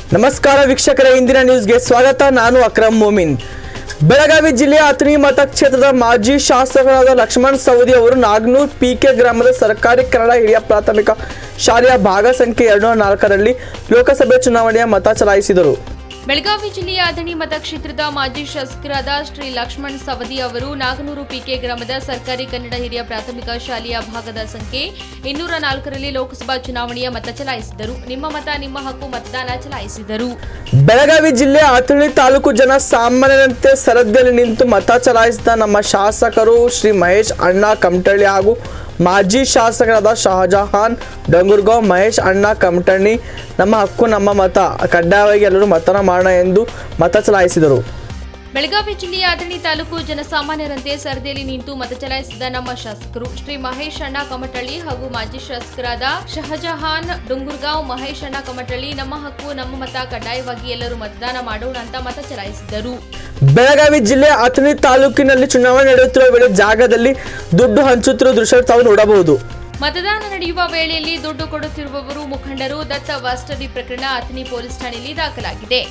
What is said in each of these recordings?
ನಮಸ್ಕಾರ ವೀಕ್ಷಕರೇ ಇಂದಿನ ನ್ಯೂಸ್ಗೆ ಸ್ವಾಗತ ನಾನು ಅಕ್ರಮ್ ಮೋಮಿನ್ ಬೆಳಗಾವಿ ಜಿಲ್ಲೆಯ ಅಥಣಿ ಮತಕ್ಷೇತ್ರದ ಮಾಜಿ ಶಾಸಕರಾದ ಲಕ್ಷ್ಮಣ್ ಸವದಿ ಅವರು ನಾಗ್ನೂರ್ ಪಿಕೆ ಗ್ರಾಮದ ಸರ್ಕಾರಿ ಕನ್ನಡ ಹಿರಿಯ ಪ್ರಾಥಮಿಕ ಶಾಲೆಯ ಭಾಗ ಸಂಖ್ಯೆ ಎರಡು ನಾಲ್ಕರಲ್ಲಿ ಲೋಕಸಭೆ ಚುನಾವಣೆಯ ಮತ ಚಲಾಯಿಸಿದರು ಬೆಳಗಾವಿ ಜಿಲ್ಲೆಯ ಅಥಣಿ ಮತಕ್ಷೇತ್ರದ ಮಾಜಿ ಶಾಸಕರಾದ ಶ್ರೀ ಲಕ್ಷ್ಮಣ್ ಸವದಿ ಅವರು ನಾಗನೂರು ಪಿಕೆ ಗ್ರಾಮದ ಸರ್ಕಾರಿ ಕನ್ನಡ ಹಿರಿಯ ಪ್ರಾಥಮಿಕ ಶಾಲೆಯ ಭಾಗದ ಸಂಖ್ಯೆ ಇನ್ನೂರ ನಾಲ್ಕರಲ್ಲಿ ಲೋಕಸಭಾ ಚುನಾವಣೆಯ ಮತ ಚಲಾಯಿಸಿದರು ನಿಮ್ಮ ಮತ ನಿಮ್ಮ ಹಕ್ಕು ಮತದಾನ ಚಲಾಯಿಸಿದರು ಬೆಳಗಾವಿ ಜಿಲ್ಲೆಯ ಅಥಣಿ ತಾಲೂಕು ಜನ ಸಾಮಾನ್ಯರಂತೆ ಸರದಿಯಲ್ಲಿ ನಿಂತು ಮತ ಚಲಾಯಿಸಿದ ನಮ್ಮ ಶಾಸಕರು ಶ್ರೀ ಮಹೇಶ್ ಅಣ್ಣ ಕಮಟಳ್ಳಿ ಹಾಗೂ ಮಾಜಿ ಶಾಸಕರಾದ ಶಹಜಹಾನ್ ಡಂಗುರ್ಗಾಂವ್ ಮಹೇಶ್ ಅಣ್ಣ ಕಮಟಣ್ಣಿ ನಮ್ಮ ಹಕ್ಕು ನಮ್ಮ ಮತ ಕಡ್ಡಾಯವಾಗಿ ಎಲ್ಲರೂ ಮತದಾನ ಮಾಡೋಣ ಎಂದು ಮತ ಚಲಾಯಿಸಿದರು ಬೆಳಗಾವಿ ಜಿಲ್ಲೆಯ ಅಥಣಿ ತಾಲೂಕು ಜನಸಾಮಾನ್ಯರಂತೆ ಸರದಿಯಲ್ಲಿ ನಿಂತು ಮತ ಚಲಾಯಿಸಿದ ನಮ್ಮ ಶಾಸಕರು ಶ್ರೀ ಮಹೇಶ್ ಅಣ್ಣ ಕಮಟಳ್ಳಿ ಹಾಗೂ ಮಾಜಿ ಶಾಸಕರಾದ ಶಹಜಹಾನ್ ಡುಂಗುರ್ಗಾಂವ್ ಮಹೇಶ್ ಅಣ್ಣ ಕಮಟಳ್ಳಿ ನಮ್ಮ ಹಕ್ಕು ನಮ್ಮ ಮತ ಕಡ್ಡಾಯವಾಗಿ ಎಲ್ಲರೂ ಮತದಾನ ಮಾಡೋಣ ಅಂತ ಮತ ಚಲಾಯಿಸಿದರು ಬೆಳಗಾವಿ ಜಿಲ್ಲೆ ಅಥಣಿ ತಾಲೂಕಿನಲ್ಲಿ ಚುನಾವಣೆ ನಡೆಯುತ್ತಿರುವ ವೇಳೆ ಜಾಗದಲ್ಲಿ ದುಡ್ಡು ಹಂಚುತ್ತಿರುವ ದೃಶ್ಯ ತಾವು ನೋಡಬಹುದು ಮತದಾನ ನಡೆಯುವ ವೇಳೆಯಲ್ಲಿ ದುಡ್ಡು ಕೊಡುತ್ತಿರುವವರು ಮುಖಂಡರು ದತ್ತ ವಾಸ್ತಡಿ ಪ್ರಕರಣ ಅಥಣಿ ಪೊಲೀಸ್ ಠಾಣೆಯಲ್ಲಿ ದಾಖಲಾಗಿದೆ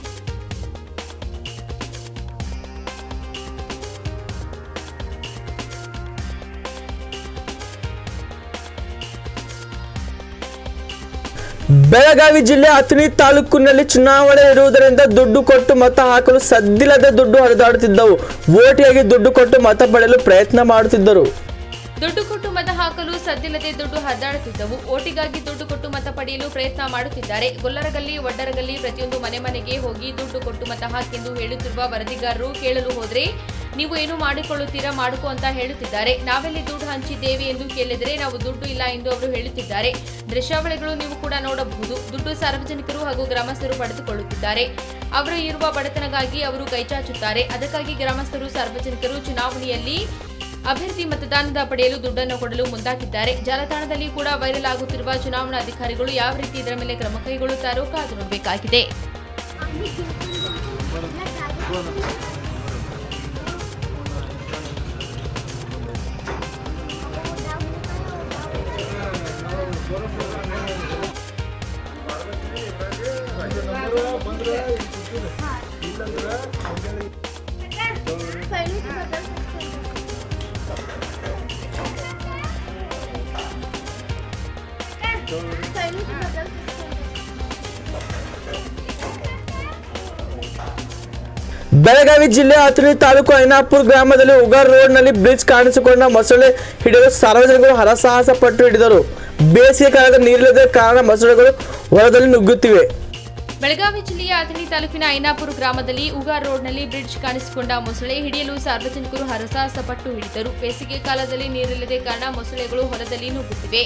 ಬೆಳಗಾವಿ ಜಿಲ್ಲೆ ಅಥಣಿ ತಾಲೂಕಿನಲ್ಲಿ ಚುನಾವಣೆ ಇರುವುದರಿಂದ ದುಡ್ಡು ಕೊಟ್ಟು ಮತ ಹಾಕಲು ಸದ್ದಿಲ್ಲದೆ ದುಡ್ಡು ಹರಿದಾಡುತ್ತಿದ್ದವು ವೋಟಿಯಾಗಿ ದುಡ್ಡು ಕೊಟ್ಟು ಮತ ಪಡೆಯಲು ಪ್ರಯತ್ನ ಮಾಡುತ್ತಿದ್ದರು ದುಡ್ಡು ಕೊಟ್ಟು ಮತ ಹಾಕಲು ಸದ್ದಿಲ್ಲದೆ ದುಡ್ಡು ಹರಿದಾಡುತ್ತಿದ್ದವು ಓಟಿಗಾಗಿ ದುಡ್ಡು ಕೊಟ್ಟು ಮತ ಪಡೆಯಲು ಪ್ರಯತ್ನ ಮಾಡುತ್ತಿದ್ದಾರೆ ಗೊಲ್ಲರಗಲ್ಲಿ ಒಡ್ಡರಗಲ್ಲಿ ಪ್ರತಿಯೊಂದು ಮನೆ ಮನೆಗೆ ಹೋಗಿ ದುಡ್ಡು ಕೊಟ್ಟು ಮತ ಹಾಕೆಂದು ಹೇಳುತ್ತಿರುವ ವರದಿಗಾರರು ಕೇಳಲು ಹೋದ್ರೆ ನೀವು ಏನು ಮಾಡಿಕೊಳ್ಳುತ್ತೀರಾ ಮಾಡಿಕೊ ಅಂತ ಹೇಳುತ್ತಿದ್ದಾರೆ ನಾವೆಲ್ಲಿ ದುಡ್ಡು ಹಂಚಿದ್ದೇವೆ ಎಂದು ಕೇಳಿದರೆ ನಾವು ದುಡ್ಡು ಇಲ್ಲ ಎಂದು ಅವರು ಹೇಳುತ್ತಿದ್ದಾರೆ ದೃಶ್ಯಾವಳಿಗಳು ನೀವು ಕೂಡ ನೋಡಬಹುದು ದುಡ್ಡು ಸಾರ್ವಜನಿಕರು ಹಾಗೂ ಗ್ರಾಮಸ್ಥರು ಪಡೆದುಕೊಳ್ಳುತ್ತಿದ್ದಾರೆ ಅವರು ಇರುವ ಬಡತನಗಾಗಿ ಅವರು ಕೈಚಾಚುತ್ತಾರೆ ಅದಕ್ಕಾಗಿ ಗ್ರಾಮಸ್ಥರು ಸಾರ್ವಜನಿಕರು ಚುನಾವಣೆಯಲ್ಲಿ ಅಭ್ಯರ್ಥಿ ಮತದಾನದ ಪಡೆಯಲು ದುಡ್ಡನ್ನು ಕೊಡಲು ಮುಂದಾಗಿದ್ದಾರೆ ಜಾಲತಾಣದಲ್ಲಿ ಕೂಡ ವೈರಲ್ ಆಗುತ್ತಿರುವ ಚುನಾವಣಾ ಅಧಿಕಾರಿಗಳು ಯಾವ ರೀತಿ ಇದರ ಮೇಲೆ ಕ್ರಮ ಕೈಗೊಳ್ಳುತ್ತಾರೋ ಕಾದು ನೋಡಬೇಕಾಗಿದೆ ಬೆಳಗಾವಿ ಜಿಲ್ಲೆ ಅಥಣಿ ತಾಲೂಕು ಐನಾಪುರ ಗ್ರಾಮದಲ್ಲಿ ಉಗಾರ್ ರೋಡ್ನಲ್ಲಿ ಬ್ರಿಡ್ಜ್ ಕಾಣಿಸಿಕೊಂಡ ಮೊಸಳೆ ಹಿಡಿಯಲು ಸಾರ್ವಜನಿಕರು ಹರಸಾಹಸ ಪಟ್ಟು ಹಿಡಿದರು ಬೇಸಿಗೆ ಕಾಲದ ನೀರಿಲ್ಲದ ಕಾರಣ ಮೊಸಳೆಗಳು ಹೊಲದಲ್ಲಿ ನುಗ್ಗುತ್ತಿವೆ ಬೆಳಗಾವಿ ಜಿಲ್ಲೆಯ ಅಥಣಿ ತಾಲೂಕಿನ ಐನಾಪುರ ಗ್ರಾಮದಲ್ಲಿ ಉಗಾರ್ ರೋಡ್ನಲ್ಲಿ ಬ್ರಿಡ್ಜ್ ಕಾಣಿಸಿಕೊಂಡ ಮೊಸಳೆ ಹಿಡಿಯಲು ಸಾರ್ವಜನಿಕರು ಹರಸಾಹಸ ಪಟ್ಟು ಹಿಡಿದರು ಬೇಸಿಗೆ ಕಾಲದಲ್ಲಿ ನೀರಿಲ್ಲದೆ ಕಾರಣ ಮೊಸಳೆಗಳು ಹೊಲದಲ್ಲಿ ನುಗ್ಗುತ್ತಿವೆ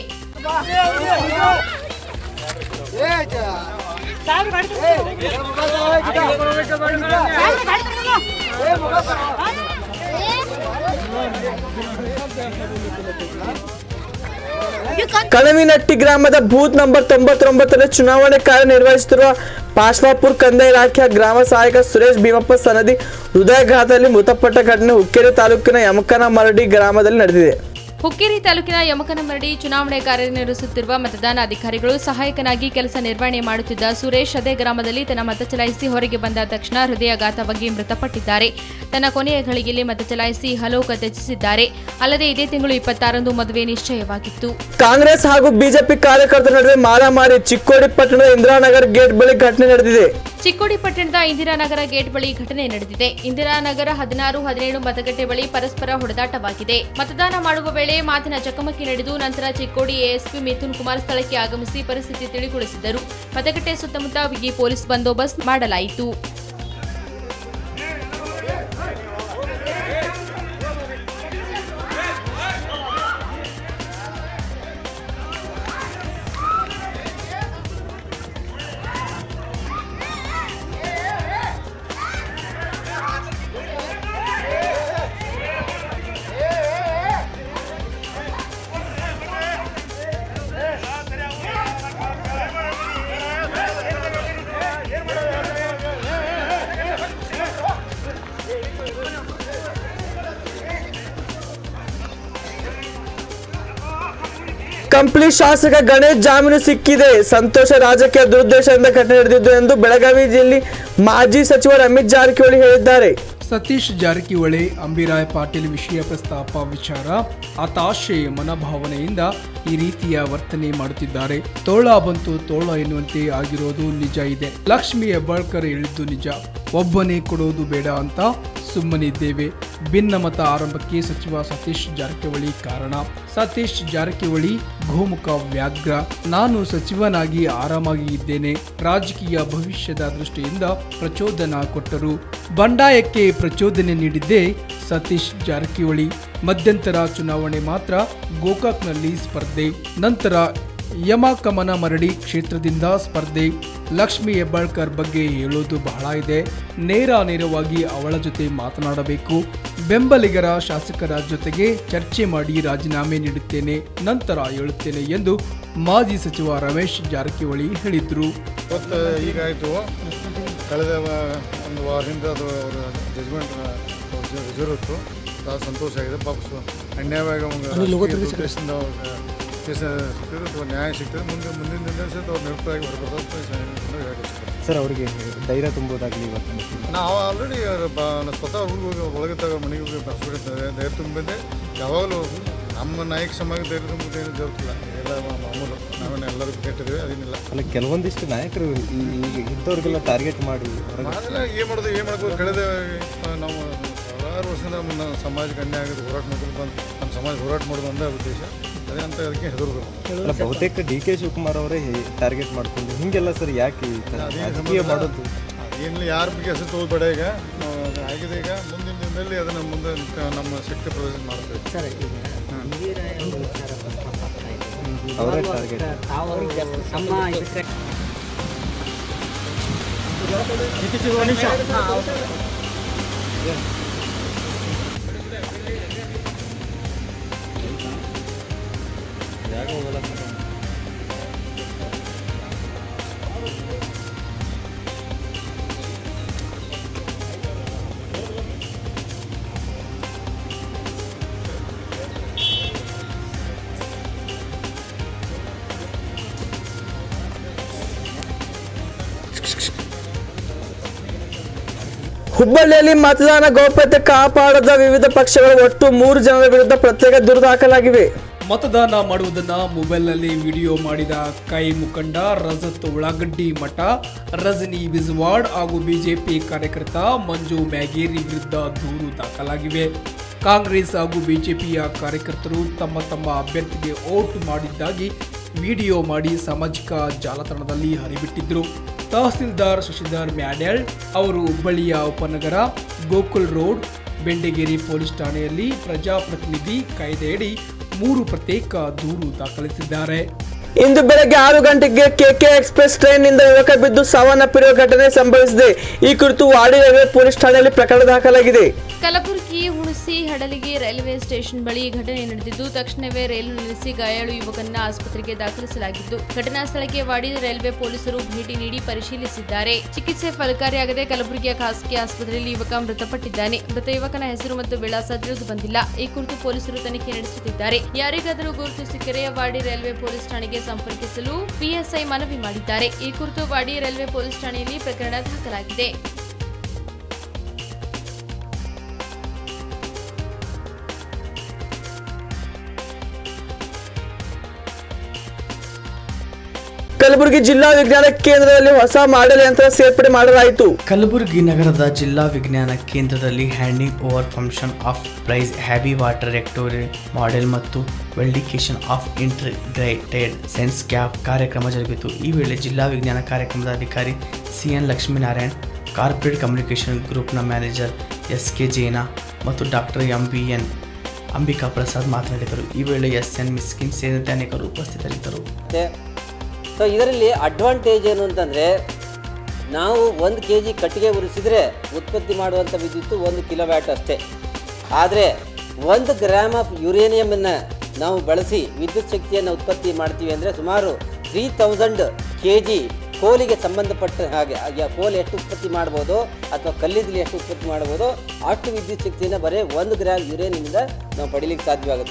ಕಣವಿನಟ್ಟಿ ಗ್ರಾಮದ ಬೂತ್ ನಂಬರ್ ತೊಂಬತ್ತೊಂಬತ್ತರಲ್ಲಿ ಚುನಾವಣೆ ಕಾರ್ಯನಿರ್ವಹಿಸುತ್ತಿರುವ ಪಾಶ್ವಾಪುರ್ ಕಂದಾಯ ಇಲಾಖೆಯ ಗ್ರಾಮ ಸಹಾಯಕ ಸುರೇಶ್ ಭೀಮಪ್ಪ ಸನದಿ ಹೃದಯಘಾತದಲ್ಲಿ ಮೃತಪಟ್ಟ ಘಟನೆ ಹುಕ್ಕೇರಿ ತಾಲೂಕಿನ ಯಮಕನಮರಡಿ ಗ್ರಾಮದಲ್ಲಿ ನಡೆದಿದೆ ಹುಕ್ಕೇರಿ ತಾಲೂಕಿನ ಯಮಕನಮರಡಿ ಚುನಾವಣೆ ಕಾರ್ಯನಿರ್ವಹಿಸುತ್ತಿರುವ ಮತದಾನ ಅಧಿಕಾರಿಗಳು ಸಹಾಯಕನಾಗಿ ಕೆಲಸ ನಿರ್ವಹಣೆ ಮಾಡುತ್ತಿದ್ದ ಸುರೇಶ್ ಅದೇ ಗ್ರಾಮದಲ್ಲಿ ತನ್ನ ಮತ ಚಲಾಯಿಸಿ ಹೊರಗೆ ಬಂದ ತಕ್ಷಣ ಹೃದಯಾಘಾತವಾಗಿ ಮೃತಪಟ್ಟಿದ್ದಾರೆ ತನ್ನ ಕೊನೆಯ ಘಳಿಗೆಯಲ್ಲಿ ಮತ ಚಲಾಯಿಸಿ ಹಲೋಕ ತ್ಯಜಿಸಿದ್ದಾರೆ ಅಲ್ಲದೆ ಇದೇ ತಿಂಗಳು ಇಪ್ಪತ್ತಾರಂದು ಮದುವೆ ನಿಶ್ಚಯವಾಗಿತ್ತು ಕಾಂಗ್ರೆಸ್ ಹಾಗೂ ಬಿಜೆಪಿ ಕಾರ್ಯಕರ್ತರ ನಡುವೆ ಮಾರಾಮಾರಿ ಚಿಕ್ಕೋಡಿ ಪಟ್ಟಣದ ಇಂದಿರಾನಗರ್ ಗೇಟ್ ಬಳಿ ಘಟನೆ ನಡೆದಿದೆ ಚಿಕ್ಕೋಡಿ ಪಟ್ಟಣದ ಇಂದಿರಾನಗರ ಗೇಟ್ ಬಳಿ ಘಟನೆ ನಡೆದಿದೆ ಇಂದಿರಾನಗರ ಹದಿನಾರು ಹದಿನೇಳು ಮತಗಟ್ಟೆ ಬಳಿ ಪರಸ್ಪರ ಹೊಡೆದಾಟವಾಗಿದೆ ಮತದಾನ ಮಾಡುವ ವೇಳೆ ಮಾತಿನ ಚಕಮಕಿ ನಡೆದು ನಂತರ ಚಿಕ್ಕೋಡಿ ಎಎಸ್ಪಿ ಮಿಥುನ್ ಕುಮಾರ್ ಸ್ಥಳಕ್ಕೆ ಆಗಮಿಸಿ ಪರಿಸ್ಥಿತಿ ತಿಳಿಗೊಳಿಸಿದರು ಮತಗಟ್ಟೆ ಸುತ್ತಮುತ್ತ ಬಿಗಿ ಪೊಲೀಸ್ ಬಂದೋಬಸ್ತ್ ಮಾಡಲಾಯಿತು ಏನ್ ಕಂಪ್ಲಿ ಶಾಸಕ ಗಣೇಶ್ ಜಾಮೀನು ಸಿಕ್ಕಿದೆ ಸಂತೋಷ ರಾಜಕೀಯ ದುರುದ್ದೇಶದಿಂದ ಘಟನೆ ನಡೆದಿದ್ದು ಎಂದು ಬೆಳಗಾವಿ ಜಿಲ್ಲೆ ಮಾಜಿ ಸಚಿವ ರಮೇಶ್ ಜಾರಕಿಹೊಳಿ ಹೇಳಿದ್ದಾರೆ ಸತೀಶ್ ಜಾರಕಿಹೊಳಿ ಅಂಬಿರಾಯ್ ಪಾಟೀಲ್ ವಿಷಯ ಪ್ರಸ್ತಾಪ ವಿಚಾರ ಹತಾಶೆ ಮನೋಭಾವನೆಯಿಂದ ಈ ರೀತಿಯ ವರ್ತನೆ ಮಾಡುತ್ತಿದ್ದಾರೆ ತೋಳ ಬಂತು ತೋಳ ಎನ್ನುವಂತೆ ಆಗಿರೋದು ನಿಜ ಇದೆ ಲಕ್ಷ್ಮಿ ಹೆಬ್ಬಾಳ್ಕರ್ ಹೇಳಿದ್ದು ನಿಜ ಒಬ್ಬನೇ ಕೊಡೋದು ಬೇಡ ಅಂತ ಸುಮ್ಮನಿದ್ದೇವೆ ಭಿನ್ನಮತ ಆರಂಭಕ್ಕೆ ಸಚಿವ ಸತೀಶ್ ಜಾರಕಿಹೊಳಿ ಕಾರಣ ಸತೀಶ್ ಜಾರಕಿಹೊಳಿ ಗೋಮುಖ ವ್ಯಾಘ್ರ ನಾನು ಸಚಿವನಾಗಿ ಆರಾಮಾಗಿ ಇದ್ದೇನೆ ರಾಜಕೀಯ ಭವಿಷ್ಯದ ದೃಷ್ಟಿಯಿಂದ ಪ್ರಚೋದನಾ ಕೊಟ್ಟರು ಬಂಡಾಯಕ್ಕೆ ಪ್ರಚೋದನೆ ನೀಡಿದ್ದೇ ಸತೀಶ್ ಜಾರಕಿಹೊಳಿ ಮಧ್ಯಂತರ ಚುನಾವಣೆ ಮಾತ್ರ ಗೋಕಾಕ್ನಲ್ಲಿ ಸ್ಪರ್ಧೆ ನಂತರ ಯಮಕಮನ ಮರಡಿ ಕ್ಷೇತ್ರದಿಂದ ಸ್ಪರ್ಧೆ ಲಕ್ಷ್ಮಿ ಹೆಬ್ಬಾಳ್ಕರ್ ಬಗ್ಗೆ ಹೇಳೋದು ಬಹಳ ಇದೆ ನೇರ ನೇರವಾಗಿ ಅವಳ ಜೊತೆ ಮಾತನಾಡಬೇಕು ಬೆಂಬಲಿಗರ ಶಾಸಕರ ಜೊತೆಗೆ ಚರ್ಚೆ ಮಾಡಿ ರಾಜೀನಾಮೆ ನೀಡುತ್ತೇನೆ ನಂತರ ಹೇಳುತ್ತೇನೆ ಎಂದು ಮಾಜಿ ಸಚಿವ ರಮೇಶ್ ಜಾರಕಿಹೊಳಿ ಹೇಳಿದ್ರು ಇವತ್ತು ಈಗಾಯಿತು ಕಳೆದ ವ- ಒಂದು ವಾರದಿಂದ ಅದು ಅವರ ಜಜ್ಮೆಂಟ್ ರಿಸರ್ವ್ ಇತ್ತು ಭಾಳ ಸಂತೋಷ ಆಗಿದೆ ಪಾಪ ಸು- ಅನ್ಯಾಯವಾಗಿ ಅವ್ನಿಗೆ ಉದ್ದೇಶದಿಂದ ಅವ್ರಿಗೆ ಕೇಸ ಸಿಗ್ತದೆ ಅಥವಾ ನ್ಯಾಯ ಸಿಗ್ತದೆ ಮುಂದೆ ಮುಂದಿನ ದಿನ ಸಹಿತ ಅವ್ರು ನಿರೂಪರಾಗಿ ಹೊರಬರ್ತದೆ ಹೇಳಿ ಸರ್ ಅವರಿಗೆ ಧೈರ್ಯ ತುಂಬೋದಾಗಲಿ ಇವತ್ತು ನಾವು ಆಲ್ರೆಡಿ ಸ್ವತಃ ಊರಿಗೆ ಹೋಗಿ ಒಳಗಿದ್ದಾಗ ಮನೆಗೆ ಹೋಗಿ ಬರ್ಸ್ಬಿಟ್ಟಿದ್ದಾರೆ ಧೈರ್ಯ ತುಂಬಿದ್ದೆ ಯಾವಾಗಲೂ ನಮ್ಮ ನಾಯಕ ಸಮಾಜ ಧೈರ್ಯ ತುಂಬಿದ್ದು ಏನು ಜರುತ್ತಿಲ್ಲ ಎಲ್ಲ ಮಾ- ಮಾಮೂಲು ನಾವೇನು ಎಲ್ಲರೂ ಕೆಟ್ಟಿದ್ದೀವಿ ಅದೇನಿಲ್ಲ ಅಲ್ಲ ಕೆಲವೊಂದಿಷ್ಟು ನಾಯಕರು ಈ- ಈಗ ಇಂಥವ್ರಿಗೆಲ್ಲ ಟಾರ್ಗೆಟ್ ಮಾಡಿ ಹೊರಗೆ ಅದೆಲ್ಲ ಏನು ಮಾಡೋದು ಏನು ಮಾಡ್ಬೋದು ಕಳೆದ ಆ, ನಾವು ಸಾವಿರಾರು ವರ್ಷದಿಂದ ನಮ್ಮ ಸಮಾಜಕ್ಕೆ ಅನ್ಯಾಯ ಆಗೋದು ಹೋರಾಟ ಮಾಡ್ಕೊಂಡು ಬಂದು ನಮ್ಮ ಸಮಾಜ ಹೋರಾಟ ಮಾಡೋದು ಒಂದೇ ಉದ್ದೇಶ ಅದೇ ಅಂತ ಅದಕ್ಕೆ ಹೆದರೋದು ಅಲ್ಲ ಬಹುತೇಕ ಡಿ ಕೆ ಶಿವಕುಮಾರ್ ಅವರೇ ಟಾರ್ಗೆಟ್ ಮಾಡ್ಕೊಂಡು ಹಿಂಗೆಲ್ಲ ಸರ್ ಯಾಕೆ ಈ ಥರ ರಾಜಕೀಯ ಮಾಡೋದು ಏನಿಲ್ಲ ಯಾರ ಬಗ್ಗೆ ಹೆಸರು ತಗೋಬೇಡ ಈಗ ನಾವು ಅದು ಆಗಿದೆ ಈಗ ಮುಂದಿನ ದಿನದಲ್ಲಿ ಅದನ್ನು ಮುಂದೆ ಕ- ನಮ್ಮ ಶಕ್ತಿ ಪ್ರದರ್ಶನ ಮಾಡ್ತೇವೆ ಸರ್ ಈಗ ಇಂದಿರಾ ಒಂದು ವಿಚಾರ ಪ್ರಸ್ತಾಪ ಆಗ್ತಾ ಇದೆ. ಅವರೇ ಟಾರ್ಗೆಟ್ ತಾವು ನಮ್ಮ ಇದಕ್ಕೆ ಹುಬ್ಬಳ್ಳಿಯಲ್ಲಿ ಮತದಾನ ಗೌಪ್ಯತೆ ಕಾಪಾಡದ ವಿವಿಧ ಪಕ್ಷಗಳ ಒಟ್ಟು ಮೂರು ಜನರ ವಿರುದ್ಧ ಪ್ರತ್ಯೇಕ ದೂರು ದಾಖಲಾಗಿವೆ ಮತದಾನ ಮಾಡುವುದನ್ನ ಮೊಬೈಲ್ನಲ್ಲಿ ವಿಡಿಯೋ ಮಾಡಿದ ಕೈ ಮುಖಂಡ ರಜತ್ ಉಳ್ಳಾಗಡ್ಡಿ ಮಠ ರಜನಿ ಬಿಜ್ವಾಡ್ ಹಾಗೂ ಬಿಜೆಪಿ ಕಾರ್ಯಕರ್ತ ಮಂಜು ಮ್ಯಾಗೇರಿ ವಿರುದ್ಧ ದೂರು ದಾಖಲಾಗಿವೆ ಕಾಂಗ್ರೆಸ್ ಹಾಗೂ ಬಿಜೆಪಿಯ ಕಾರ್ಯಕರ್ತರು ತಮ್ಮ ತಮ್ಮ ಅಭ್ಯರ್ಥಿಗೆ ಓಟ್ ಮಾಡಿದ್ದಾಗಿ ವಿಡಿಯೋ ಮಾಡಿ ಸಾಮಾಜಿಕ ಜಾಲತಾಣದಲ್ಲಿ ಹರಿಬಿಟ್ಟಿದ್ರು ತಹಸೀಲ್ದಾರ್ ಶಶಿಧರ್ ಮ್ಯಾಡ್ಯಾಳ್ ಅವರು ಹುಬ್ಬಳ್ಳಿಯ ಉಪನಗರ ಗೋಕುಲ್ ರೋಡ್ ಬೆಂಡೆಗೇರಿ ಪೊಲೀಸ್ ಠಾಣೆಯಲ್ಲಿ ಪ್ರಜಾಪ್ರತಿನಿಧಿ ಕಾಯ್ದೆಯಡಿ ಮೂರು ಪ್ರತ್ಯೇಕ ದೂರು ದಾಖಲಿಸಿದ್ದಾರೆ ಇಂದು ಬೆಳಗ್ಗೆ ಆರು ಗಂಟೆಗೆ ಕೆಕೆ ಎಕ್ಸ್ಪ್ರೆಸ್ ಟ್ರೈನ್ ನಿಂದ ಯುವಕ ಬಿದ್ದು ಸಾವನ್ನಪ್ಪಿರುವ ಘಟನೆ ಸಂಭವಿಸಿದೆ ಈ ಕುರಿತು ವಾಡಿ ರೈಲ್ವೆ ಪೊಲೀಸ್ ಠಾಣೆಯಲ್ಲಿ ಪ್ರಕರಣ ದಾಖಲಾಗಿದೆ ಕಲಬುರಗಿ ಹುಣಸಿ ಹಡಲಿಗೆ ರೈಲ್ವೆ ಸ್ಟೇಷನ್ ಬಳಿ ಘಟನೆ ನಡೆದಿದ್ದು ತಕ್ಷಣವೇ ರೈಲು ನಿಲ್ಲಿಸಿ ಗಾಯಾಳು ಯುವಕನ್ನ ಆಸ್ಪತ್ರೆಗೆ ದಾಖಲಿಸಲಾಗಿದ್ದು ಘಟನಾ ಸ್ಥಳಕ್ಕೆ ವಾಡಿ ರೈಲ್ವೆ ಪೊಲೀಸರು ಭೇಟಿ ನೀಡಿ ಪರಿಶೀಲಿಸಿದ್ದಾರೆ ಚಿಕಿತ್ಸೆ ಫಲಕಾರಿಯಾಗದೆ ಕಲಬುರಗಿಯ ಖಾಸಗಿ ಆಸ್ಪತ್ರೆಯಲ್ಲಿ ಯುವಕ ಮೃತಪಟ್ಟಿದ್ದಾನೆ ಮೃತ ಯುವಕನ ಹೆಸರು ಮತ್ತು ವಿಳಾಸ ತಿಳಿದು ಬಂದಿಲ್ಲ ಈ ಕುರಿತು ಪೊಲೀಸರು ತನಿಖೆ ನಡೆಸುತ್ತಿದ್ದಾರೆ ಯಾರಿಗಾದರೂ ಗುರುತು ಸಿಕ್ಕರೆ ವಾಡಿ ರೈಲ್ವೆ ಪೊಲೀಸ್ ಠಾಣೆಗೆ ಸಂಪರ್ಕಿಸಲು ಪಿಎಸ್ಐ ಮನವಿ ಮಾಡಿದ್ದಾರೆ ಈ ಕುರಿತು ವಾಡಿ ರೈಲ್ವೆ ಪೊಲೀಸ್ ಠಾಣೆಯಲ್ಲಿ ಪ್ರಕರಣ ದಾಖಲಾಗಿದೆ ಕಲಬುರಗಿ ಜಿಲ್ಲಾ ವಿಜ್ಞಾನ ಕೇಂದ್ರದಲ್ಲಿ ಹೊಸ ಮಾಡೆಲ್ ಯಂತ್ರ ಸೇರ್ಪಡೆ ಮಾಡಲಾಯಿತು ಕಲಬುರಗಿ ನಗರದ ಜಿಲ್ಲಾ ವಿಜ್ಞಾನ ಕೇಂದ್ರದಲ್ಲಿ handing over function of price heavy water reactor model ಮತ್ತು valediction of integrated science camp ಕಾರ್ಯಕ್ರಮ ಜರುಗಿತು ಈ ವೇಳೆ ಜಿಲ್ಲಾ ವಿಜ್ಞಾನ ಕಾರ್ಯಕ್ರಮದ ಅಧಿಕಾರಿ C N Lakshminarayan corporate communication ಗ್ರೂಪ್ನ ಮ್ಯಾನೇಜರ್ ಎಸ್ ಕೆ ಜೈನ ಮತ್ತು doctor M B N Ambika Prasad ಮಾತನಾಡಿದರು ಈ ವೇಳೆ ಎಸ್ ಎನ್ ಮಿಸ್ಕಿನ್ ಸೇರಿದಂತೆ ಅನೇಕರು ಉಪಸ್ಥಿತರಿದ್ದರು ಮತ್ತೆ ಸೊ ಇದರಲ್ಲಿ ಅಡ್ವಾಂಟೇಜ್ ಏನು ಅಂತಂದರೆ ನಾವು ಒಂದು ಕೆ ಜಿ ಕಟ್ಟಿಗೆ ಉರಿಸಿದರೆ ಉತ್ಪತ್ತಿ ಮಾಡುವಂಥ ವಿದ್ಯುತ್ತು ಒಂದು ಕಿಲೋವ್ಯಾಟ್ ಅಷ್ಟೇ ಆದರೆ ಒಂದು ಗ್ರಾಮ್ ಆಫ್ ಯುರೇನಿಯಮನ್ನು ನಾವು ಬಳಸಿ ವಿದ್ಯುತ್ ಶಕ್ತಿಯನ್ನು ಉತ್ಪತ್ತಿ ಮಾಡ್ತೀವಿ ಅಂದರೆ ಸುಮಾರು ತ್ರೀ ತೌಸಂಡ್ ಕೆ ಜಿ ಕೋಲಿಗೆ ಸಂಬಂಧಪಟ್ಟ ಹಾಗೆ ಹಾಗೆ ಆ ಕೋಲ್ ಎಷ್ಟು ಉತ್ಪತ್ತಿ ಮಾಡ್ಬೋದು ಅಥವಾ ಕಲ್ಲಿದ್ದಲು ಎಷ್ಟು ಉತ್ಪತ್ತಿ ಮಾಡ್ಬೋದು ಅಷ್ಟು ವಿದ್ಯುತ್ ಶಕ್ತಿಯನ್ನು ಬರೀ ಒಂದು ಗ್ರಾಮ್ ಯುರೇನಿಯಮಿಂದ ನಾವು ಪಡೀಲಿಕ್ಕೆ ಸಾಧ್ಯವಾಗುತ್ತೆ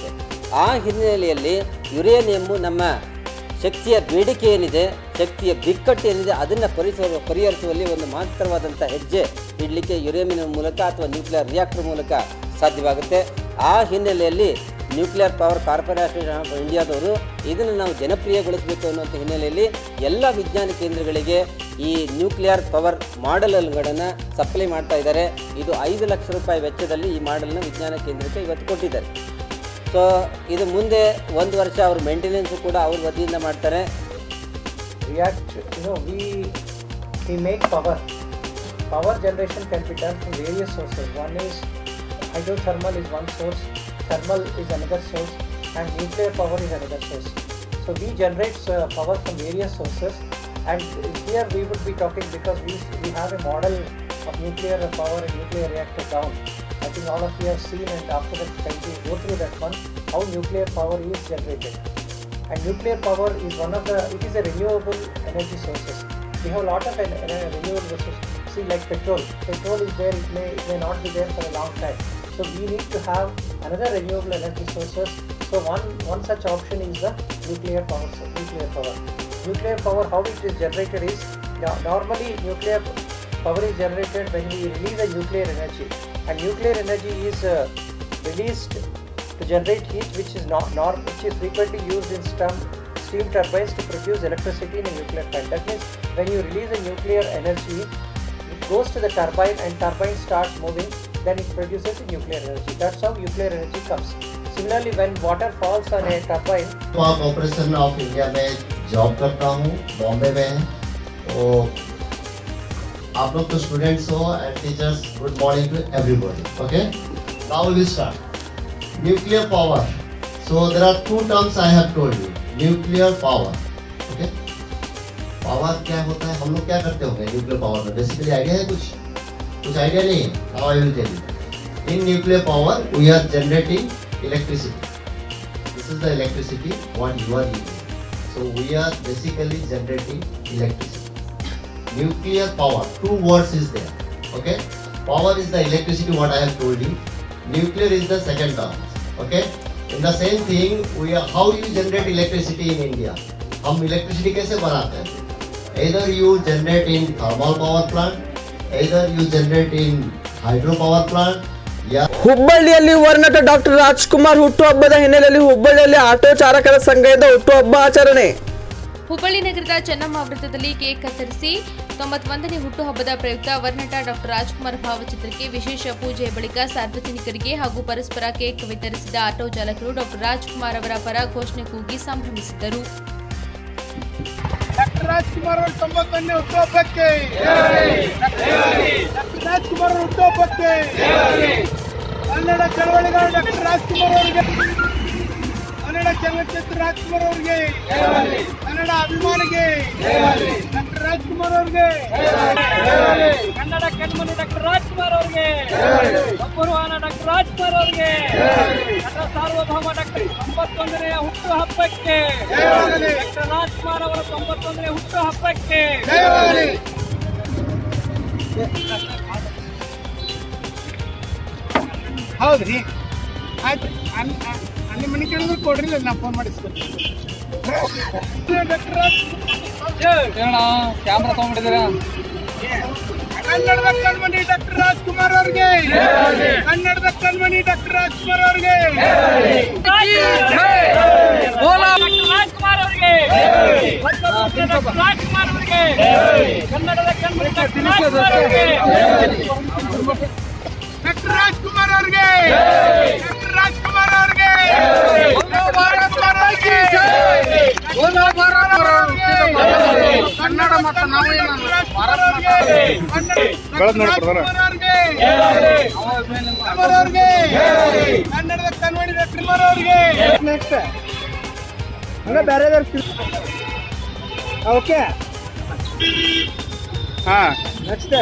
ಆ ಹಿನ್ನೆಲೆಯಲ್ಲಿ ಯುರೇನಿಯಮ್ಮು ನಮ್ಮ ಶಕ್ತಿಯ ಬೇಡಿಕೆ ಏನಿದೆ ಶಕ್ತಿಯ ಬಿಕ್ಕಟ್ಟು ಏನಿದೆ ಅದನ್ನು ಪರಿಸುವ ಪರಿಹರಿಸುವಲ್ಲಿ ಒಂದು ಮಹತ್ತರವಾದಂಥ ಹೆಜ್ಜೆ ಇಡಲಿಕ್ಕೆ ಯುರೇನಿಯಂ ಮೂಲಕ ಅಥವಾ ನ್ಯೂಕ್ಲಿಯರ್ ರಿಯಾಕ್ಟರ್ ಮೂಲಕ ಸಾಧ್ಯವಾಗುತ್ತೆ ಆ ಹಿನ್ನೆಲೆಯಲ್ಲಿ ನ್ಯೂಕ್ಲಿಯರ್ ಪವರ್ ಕಾರ್ಪೊರೇಷನ್ ಆಫ್ ಇಂಡಿಯಾದವರು ಇದನ್ನು ನಾವು ಜನಪ್ರಿಯಗೊಳಿಸಬೇಕು ಅನ್ನುವಂಥ ಹಿನ್ನೆಲೆಯಲ್ಲಿ ಎಲ್ಲ ವಿಜ್ಞಾನ ಕೇಂದ್ರಗಳಿಗೆ ಈ ನ್ಯೂಕ್ಲಿಯರ್ ಪವರ್ ಮಾಡೆಲ್ಗಳನ್ನು ಸಪ್ಲೈ ಮಾಡ್ತಾ ಇದ್ದಾರೆ ಇದು ಐದು ಲಕ್ಷ ರೂಪಾಯಿ ವೆಚ್ಚದಲ್ಲಿ ಈ ಮಾಡೆಲ್ನ ವಿಜ್ಞಾನ ಕೇಂದ್ರಕ್ಕೆ ಇವತ್ತು ಕೊಟ್ಟಿದ್ದಾರೆ ಸೊ ಇದು ಮುಂದೆ ಒಂದು ವರ್ಷ ಅವ್ರ ಮೇಂಟೆನೆನ್ಸು ಕೂಡ ಅವ್ರ ವತಿಯಿಂದ ಮಾಡ್ತಾರೆ react, you know, we we make power. Power generation can be done from various sources. One is hydrothermal is one source, thermal is another source, and nuclear power is another source. So we generate uh, power from various sources, and here we would be talking because we we have a model of nuclear power and nuclear reactor down. I think all of you have seen, and after that, can we go through that one how nuclear power is generated and nuclear power is one of the it is a renewable energy sources we have a lot of en- en- renewable resources see like petrol petrol is there it may it may not be there for a long time so we need to have another renewable energy sources so one one such option is the nuclear power so- nuclear power nuclear power how it is generated is no- normally nuclear power is generated when we release a nuclear energy and nuclear energy is uh, released to generate heat which is not norm which is frequently used in steam steam turbines to produce electricity in a nuclear plant that means when you release a nuclear energy it goes to the turbine and turbine starts moving then it produces a nuclear energy that's how nuclear energy comes similarly when water falls on a turbine power corporation of India में job करता हूँ बॉम्बे में है तो आप लोग तो students हो and teachers good morning to everybody okay now will start nuclear power so there are two terms I have told you nuclear power okay power क्या होता है हम लोग क्या करते होंगे न्यूक्लियर पावर में बेसिकली आइडिया है कुछ कुछ आइडिया नहीं है now I will tell you in nuclear power we are generating electricity this is the electricity what you are using. So we are basically generating electricity. Nuclear power, two words is there. Okay, power is the electricity what I have told you. Nuclear is the second term. Okay, in the same thing we are how you generate electricity in India. हम electricity कैसे बनाते हैं? Either you generate in thermal power plant, either you generate in hydro power plant, या ಹುಬ್ಬಳ್ಳಿಯಲ್ಲಿ ವರ್ನಟ doctor Rajkumar ಹುಟ್ಟುಹಬ್ಬದ ಹಿನ್ನೆಲೆಯಲ್ಲಿ ಹುಬ್ಬಳ್ಳಿಯಲ್ಲಿ auto ಚಾಲಕರ ಸಂಘದಿಂದ ಹುಟ್ಟುಹಬ್ಬ ಆಚರಣೆ ಹುಬ್ಬಳ್ಳಿ ನಗರದ ಚೆನ್ನಮ್ಮ ವೃತ್ತದಲ್ಲಿ ಕೇಕ್ ಕತ್ತರಿಸಿ ತೊಂಬತ್ತೊಂದನೇ ಹುಟ್ಟುಹಬ್ಬದ ಪ್ರಯುಕ್ತ ವರ್ನಟ ಡಾಕ್ಟರ್ ರಾಜ್ಕುಮಾರ್ ಭಾವಚಿತ್ರಕ್ಕೆ ವಿಶೇಷ ಪೂಜೆಯ ಬಳಿಕ ಸಾರ್ವಜನಿಕರಿಗೆ ಹಾಗೂ ಪರಸ್ಪರ ಕೇಕ್ ವಿತರಿಸಿದ ಆಟೋ ಚಾಲಕರು ಡಾಕ್ಟರ್ ರಾಜ್ಕುಮಾರ್ ಅವರ ಪರ ಘೋಷಣೆ ಕೂಗಿ ಸಂಭ್ರಮಿಸಿದರು ಡಾಕ್ಟರ್ ರಾಜ್ಕುಮಾರ್ ಅವರ ತೊಂಬತ್ತೊಂದನೇ ಹುಟ್ಟುಹಬ್ಬಕ್ಕೆ ಡಾಕ್ಟರ್ ರಾಜ್ಕುಮಾರ್ ಅವರ ಹುಟ್ಟುಹಬ್ಬಕ್ಕೆ ಕನ್ನಡ ಚಳವಳಿಗಾರ ಡಾಕ್ಟರ್ ರಾಜ್ಕುಮಾರ್ ಅವರಿಗೆ ಕನ್ನಡ ಚಲನಚಿತ್ರ ರಾಜ್ಕುಮಾರ್ ಅವರಿಗೆ ಕನ್ನಡ ಅಭಿಮಾನಿಗೆ ಡಾಕ್ಟರ್ ರಾಜ್ಕುಮಾರ್ ಅವರಿಗೆ ಕನ್ನಡ ಕಣ್ಮನಿ ಡಾಕ್ಟರ್ ರಾಜ್ಕುಮಾರ್ ಅವರಿಗೆ ಅಪೂರ್ವಾನ ಡಾಕ್ಟರ್ ರಾಜ್ಕುಮಾರ್ ಅವರಿಗೆ ನಟ ಸಾರ್ವಭೌಮ ಡಾಕ್ಟರ್ ತೊಂಬತ್ತೊಂದನೆಯ ಹುಟ್ಟು ಹಬ್ಬಕ್ಕೆ ಡಾಕ್ಟರ್ ರಾಜ್ಕುಮಾರ್ ಅವರ ತೊಂಬತ್ತೊಂದನೇ ಹುಟ್ಟು ಹಬ್ಬಕ್ಕೆ ಹೌದ್ರಿ ಆಯ್ತು ಅಲ್ಲಿ ಮನೆ ಕೇಳಿದ್ರೆ ಕೊಡ್ರಿ ನಾ ಫೋನ್ ಮಾಡಿಸ್ಕೊಡ್ತೀನಿ ಕ್ಯಾಮ್ರಾ ತಗೊಂಡಿದ್ದೀರಾ ಕನ್ನಡದ ಕಣ್ಮಣಿ ಡಾಕ್ಟರ್ ರಾಜ್ಕುಮಾರ್ ಅವ್ರಿಗೆ ಕನ್ನಡದ ಕಣ್ಮಣಿ ಡಾಕ್ಟರ್ ರಾಜ್ಕುಮಾರ್ ಅವ್ರಿಗೆ ರಾಜ್ಕುಮಾರ್ ಅವ್ರಿಗೆ ರಾಜ್ಕುಮಾರ್ ಅವ್ರಿಗೆ ಕನ್ನಡದ ಕಣ್ಮಣಿ ಡಾಕ್ಟರ್ ರಾಜ್ಕುಮಾರ್ ಅವ್ರಿಗೆ ಡಾಕ್ಟರ್ ರಾಜ್ಕುಮಾರ್ ಅವ್ರಿಗೆ ಡಾಕ್ಟರ್ ರಾಜ್ಕುಮಾರ್ ಅವ್ರಿಗೆ ಬೋಲೋ ಭಾರತ್ ಮಾತಾ ಕಿ ಜೈ. ಬೋಲೋ ಭಾರತ್ ಮಾತಾ ಕಿ ಜೈ. ಕನ್ನಡ ಮತ್ತು ನಾವು ಭಾರತ್ ಅವ್ರಿಗೆ ಕನ್ನಡದ ಕನ್ವಡಿ ಡಾಕ್ಟರ್ ಅವ್ರಿಗೆ ನೆಕ್ಸ್ಟ್ ಹಂಗ ಬೇರೆ ಓಕೆ ಹಾ ನೆಕ್ಸ್ಟ್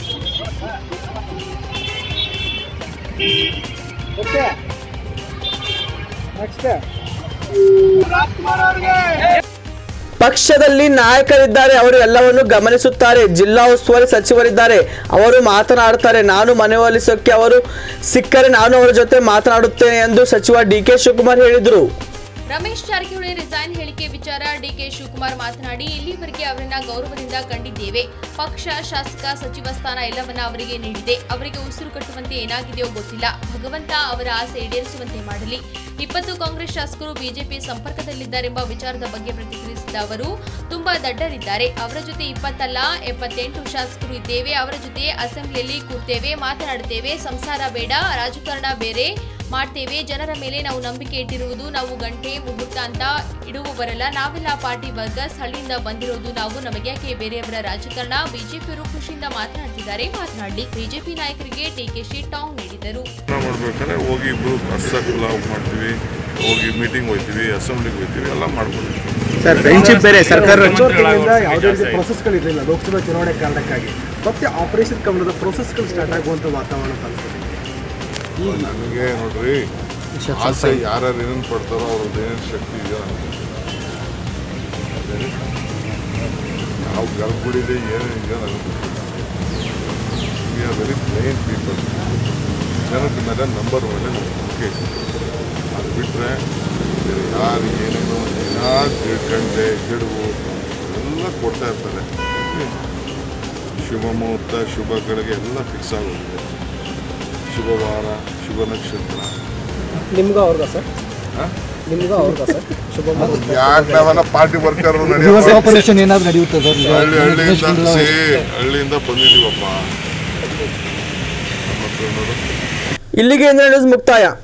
ಓಕೆ ನೆಕ್ಸ್ಟ್ ರಾಜ್ಕುಮಾರ್ ಅವ್ರಿಗೆ ಪಕ್ಷದಲ್ಲಿ ನಾಯಕರಿದ್ದಾರೆ ಅವರು ಎಲ್ಲವನ್ನು ಗಮನಿಸುತ್ತಾರೆ ಜಿಲ್ಲಾ ಉಸ್ತುವಾರಿ ಸಚಿವರಿದ್ದಾರೆ ಅವರು ಮಾತನಾಡ್ತಾರೆ ನಾನು ಮನವೊಲಿಸೋಕೆ ಅವರು ಸಿಕ್ಕರೆ ನಾನು ಅವರ ಜೊತೆ ಮಾತನಾಡುತ್ತೇನೆ ಎಂದು ಸಚಿವ ಡಿ ಕೆ ಶಿವಕುಮಾರ್ ಹೇಳಿದರು ರಮೇಶ್ ಜಾರಕಿಹೊಳಿ ರಿಸೈನ್ ಹೇಳಿಕೆ ವಿಚಾರ ಡಿಕೆ ಶಿವಕುಮಾರ್ ಮಾತನಾಡಿ ಇಲ್ಲಿವರೆಗೆ ಅವರನ್ನ ಗೌರವದಿಂದ ಕಂಡಿದ್ದೇವೆ ಪಕ್ಷ ಶಾಸಕ ಸಚಿವ ಸ್ಥಾನ ಎಲ್ಲವನ್ನ ಅವರಿಗೆ ನೀಡಿದೆ ಅವರಿಗೆ ಉಸಿರು ಕಟ್ಟುವಂತೆ ಏನಾಗಿದೆಯೋ ಗೊತ್ತಿಲ್ಲ ಭಗವಂತ ಅವರ ಆಸೆ ಈಡೇರಿಸುವಂತೆ ಮಾಡಲಿ ಇಪ್ಪತ್ತು ಕಾಂಗ್ರೆಸ್ ಶಾಸಕರು ಬಿಜೆಪಿ ಸಂಪರ್ಕದಲ್ಲಿದ್ದಾರೆಂಬ ವಿಚಾರದ ಬಗ್ಗೆ ಪ್ರತಿಕ್ರಿಯಿಸಿದ ಅವರು ತುಂಬಾ ದಡ್ಡರಿದ್ದಾರೆ ಅವರ ಜೊತೆ ಇಪ್ಪತ್ತಲ್ಲ ಎಪ್ಪತ್ತೆಂಟು ಶಾಸಕರು ಇದ್ದೇವೆ ಅವರ ಜೊತೆ ಅಸೆಂಬ್ಲಿಯಲ್ಲಿ ಕೂರ್ತೇವೆ ಮಾತನಾಡುತ್ತೇವೆ ಸಂಸಾರ ಬೇಡ ರಾಜಕಾರಣ ಬೇರೆ ಮಾಡ್ತೇವೆ ಜನರ ಮೇಲೆ ನಾವು ನಂಬಿಕೆ ಇಟ್ಟಿರುವುದು ನಾವು ಗಂಟೆ ಮುಹೂರ್ತ ಅಂತ ಇಡುವವರಲ್ಲ ನಾವೆಲ್ಲ ಪಾರ್ಟಿ ವರ್ಗ ಹಳ್ಳಿಯಿಂದ ಬಂದಿರೋದು ನಾವು ನಮಗೆ ಯಾಕೆ ಬೇರೆಯವರ ರಾಜಕಾರಣ ಬಿಜೆಪಿಯವರು ಖುಷಿಯಿಂದ ಮಾತನಾಡ್ತಿದ್ದಾರೆ ಮಾತನಾಡಲಿ ಬಿಜೆಪಿ ನಾಯಕರಿಗೆ ಡಿಕೆಶಿ ಟಾಂಗ್ ನೀಡಿದರು ಮಾಡ್ಬೇಕಾದ್ರೆ ಹೋಗಿ ಇಬ್ರು ಸರ್ಕಲ್ ಮಾಡ್ತೀವಿ ಹೋಗಿ ಮೀಟಿಂಗ್ ಹೋಗ್ತೀವಿ ಅಸೆಂಬ್ಲಿಗೆ ಹೋಗ್ತೀವಿ ಎಲ್ಲ ಮಾಡ್ಬೋದು ಸರ್ ಫ್ರೆಂಡ್ಶಿಪ್ ಬೇರೆ ಸರ್ಕಾರ ಯಾವುದೇ ರೀತಿ ಪ್ರೊಸೆಸ್ಗಳಿರಲಿಲ್ಲ ಲೋಕಸಭಾ ಚುನಾವಣೆ ಕಾರಣಕ್ಕಾಗಿ ಮತ್ತೆ ಆಪರೇಷನ್ ಕಮಲದ ಪ್ರೊಸೆಸ್ಗಳು ಸ್ಟಾರ್ಟ್ ಆಗುವಂಥ ವಾತಾವರಣ ಕಾಣಿಸ್ತದೆ ನನಗೆ ನೋಡ್ರಿ ಆಸೆ ಯಾರ್ಯಾರು ಏನೇನು ಪಡ್ತಾರೋ ಅವ್ರದ್ದು ಏನೇನು ಶಕ್ತಿ ಇದೆಯೋ ನನಗೆ ನಾವು ಗರ್ಭಗುಡಿಲಿ ಏನೇನಿದೆಯೋ ನನಗೆ we are very plain people ಜನದ ಮೇಲೆ ನಂಬರ್ ಒಳ್ಳೆ ಓಕೆ ಅದು ಬಿಟ್ಟರೆ ಯಾರು ಏನೇನೋ ಏನಾದ್ರು ತಿಳ್ಕೊಂಡೆ ಗಿಡುವು ಎಲ್ಲ ಕೊಡ್ತಾ ಇರ್ತಾರೆ ಶುಭ ಮುಹೂರ್ತ ಶುಭಗಳಿಗೆ ಎಲ್ಲ ಫಿಕ್ಸ್ ಆಗೋಗಿದೆ ಶುಭವಾರ ಶುಭ ನಕ್ಷತ್ರ ನಿಮ್ಗೂ ಅವ್ರಿಗ ಸರ್ ಹಾ? ನಿಮ್ಗೂ ಅವ್ರಿಗ ಸರ್ ಶುಭ ಯಾಕೆ ನಾವೆಲ್ಲ ಪಾರ್ಟಿ ವರ್ಕರ್ ರಿವರ್ಸ್ ಆಪರೇಷನ್ ಏನಾದ್ರು ನಡೆಯುತ್ತೆ ಸರ್ ಹಳ್ಳಿ ಹಳ್ಳಿಯಿಂದ ಸೇ ಹಳ್ಳಿಯಿಂದ ಬಂದಿದ್ದೀವಪ್ಪ ನಮ್ಮ ಹತ್ರ ನೋಡು ಇಲ್ಲಿಗೆ ಇಂದಿನ ನ್ಯೂಸ್ ಮುಕ್ತಾಯ